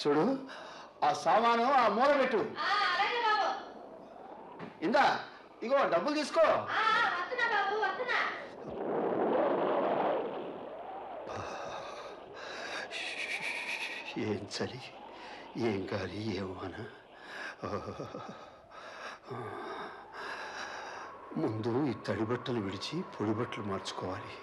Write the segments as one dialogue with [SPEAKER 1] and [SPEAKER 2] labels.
[SPEAKER 1] చూడు ఆ సామాను ఆ మూల పెట్టు
[SPEAKER 2] ఆ, అలాగే బాబు
[SPEAKER 1] ఇందా ఇగో డబ్బులు తీసుకో
[SPEAKER 2] ఆ, వస్తున్నా బాబు వస్తున్నా
[SPEAKER 1] ఏం చలి ఏం గాలి ఏం వాన ముందు ఈ తడి బట్టలు విడిచి పొడి బట్టలు మార్చుకోవాలి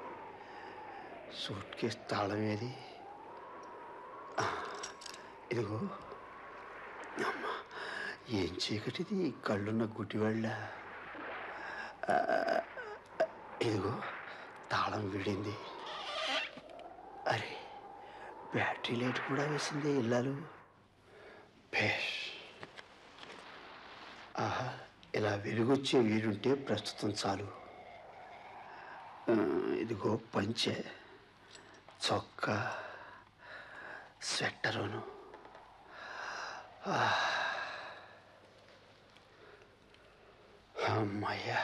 [SPEAKER 1] సూట్ కేస్ తాళం ఏది ఆ, ఇదిగో అమ్మ ఏం చీకటిది కళ్ళున్న గుడ్డివాళ్ళ ఆ, ఇదిగో తాళం విడింది అరే బ్యాటరీ లైట్ కూడా వేసిందే ఇల్లాలు భేష్ ఆహా ఇలా వెలుగొచ్చే వీరుంటే ప్రస్తుతం చాలు ఆ, ఇదిగో పంచె చొక్కా స్వెట్టరును ఆ. అమ్మయ్యా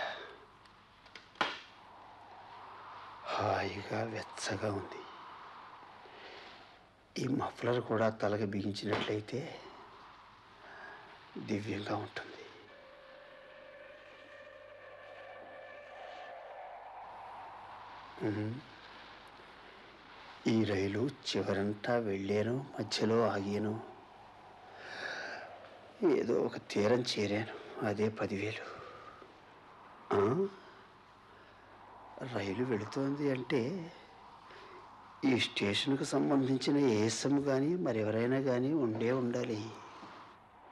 [SPEAKER 1] హాయిగా వెచ్చగా ఉంది ఈ మఫ్లర్ కూడా తలకి బిగించినట్లయితే దివ్యంగా ఉంటుంది ఉహుం. ఈ రైలు చివరంతా వెళ్ళాను మధ్యలో ఆగాను ఏదో ఒక తీరం చేరాను అదే పదివేలు ఆ? రైలు వెళుతోంది అంటే ఈ స్టేషన్కు సంబంధించిన ఏఎస్ఎం కానీ మరెవరైనా కానీ ఉండే ఉండాలి